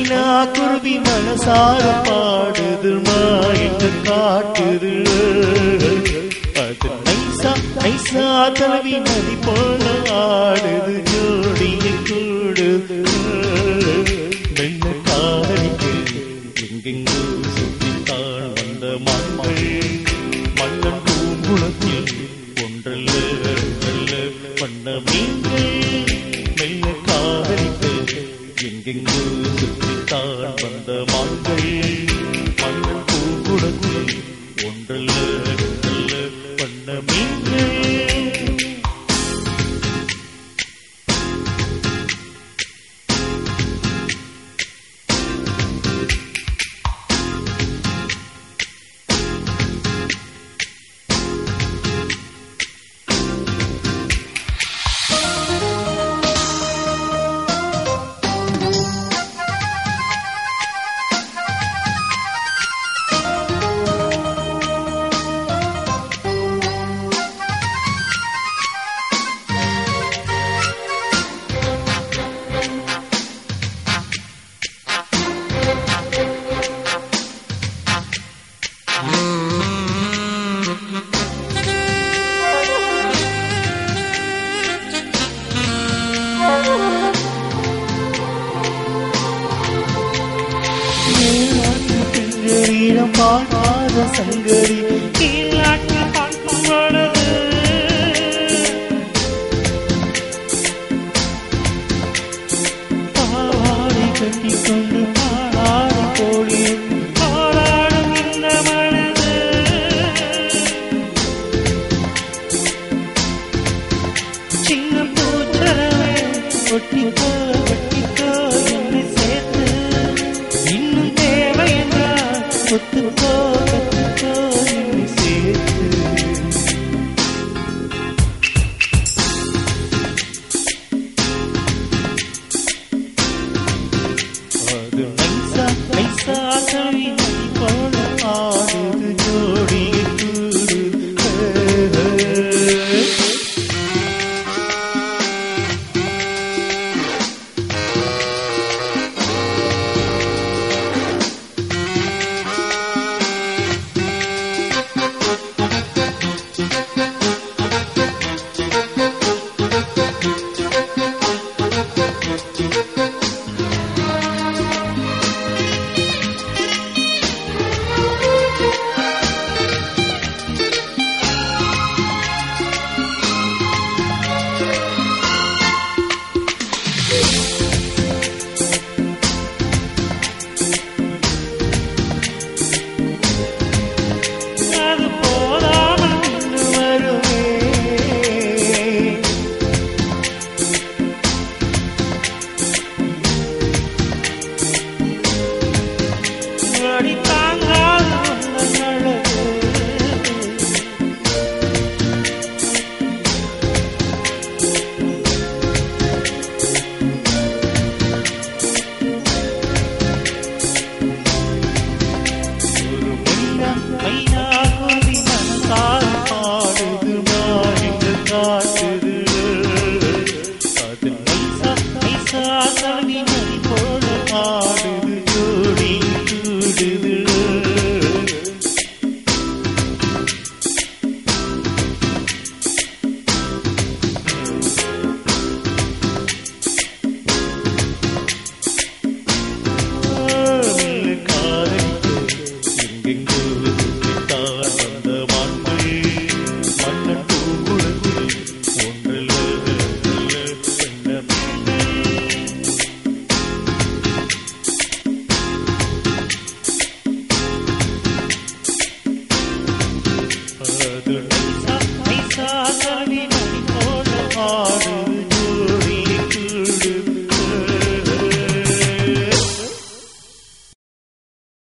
மைனா குருவி மனசார பாடுது மாயங்க காட்டுது அது நைசா நைசா தலவி நதி போல ஆடுது ஜோடிய கூடுது மெல்ல காதலிக்கு எங்கெங்கோ சுற்றித்தான் வந்த மங்கள் மன்னன் பூங்குளத்தில் ஒன்றல்ல ரெண்டல்ல வண்ண மீன்கள் மெல்ல காதலிக்க எங்கெங்கோ சுற்றித்தான் வந்த மான்கள் மன்னன் பூங்குளத்தில் ஒன்றல்ல ரெண்டல்ல வண்ண மீன்கள் வீரம் பாடாத சங்கரி கீழாட்டு பாடுவது பாவாடை கட்டிக்கொண்டு பாடாடி கோழி பாடாடும் இந்த மனது சின்ன பூச்சரவே ஒட்டிக்கோ ஒட்டிக்கோ என்று சேர்த்து இன்னும் தேவை என்றால் ஒத்துக்கோ ஒத்துக்கோ என்று சேர்த்து அது நைசா நைசா கவி